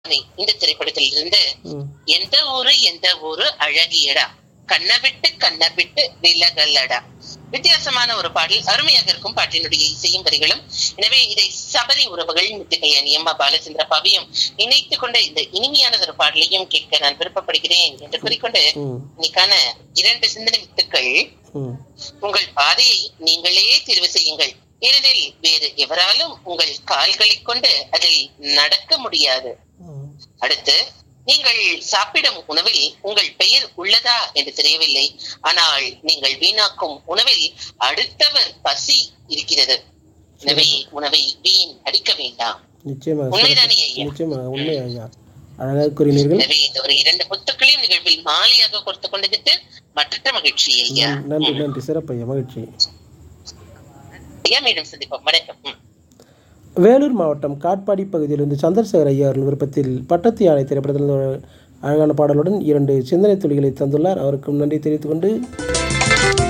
இந்த திரைப்படத்தில் இருந்து ம் எந்த ஊரு எந்த ஊரு அழகியடா கண்ண விட்டு கண்ண விட்டு விலகலடா வித்தியாசமான ஒரு பாடல் அருமையாக இருக்கும் பாட்டினுடைய இசையும் வரிகளும் எனவே இதை சபரி உறவுகள் முத்துக்கள் அணியம்மா பாலச்சந்திர பவியும் இணைத்துக் கொண்ட இந்த இனிமையான ஒரு பாடலையும் கேட்க நான் விருப்பப்படுகிறேன் என்று கூறிக்கொண்டு ம் இன்னைக்கான இரண்டு சிந்தனை முத்துக்கள் ம் உங்கள் பாதையை நீங்களே தேர்வு செய்யுங்கள் ஏனெனில் வேறு எவராலும் உங்கள் கால்களை கொண்டு அதில் நடக்க முடியாது ம் அடுத்து நீங்கள் சாப்பிடும் உணவில் உங்கள் பெயர் உள்ளதா என்று தெரியவில்லை ஆனால் நீங்கள் வீணாக்கும் உணவில் அடுத்தவர் பசி இருக்கிறது எனவே உணவை வீண் அடிக்க வேண்டாம் நிச்சயமாக உண்மைதானே சிறப்பு. ஐயா? நிச்சயமாக உண்மை ஐயா அழகாக கூறினீர்கள் எனவே இந்த ஒரு இரண்டு புத்துக்களையும் நிகழ்வில் மாலையாக கொடுத்து கொண்டதுக்கு மற்ற மகிழ்ச்சி ஐயா நன்- நன்றி நன்றி சிறப்பு ஐயா மகிழ்ச்சி ஐயா மீண்டும் சந்திப்போம் வணக்கம் ம். வேலூர் மாவட்டம் காட்பாடி பகுதியிலிருந்து சந்திரசேகர் ஐயா அவர்கள் விருப்பத்தில் பட்டத்து யானை திரைப்படத்தில் ஒரு அழகான பாடலுடன் இரண்டு சிந்தனை துளிகளை தந்துள்ளார் அவருக்கும் நன்றி தெரிவித்துக் கொண்டு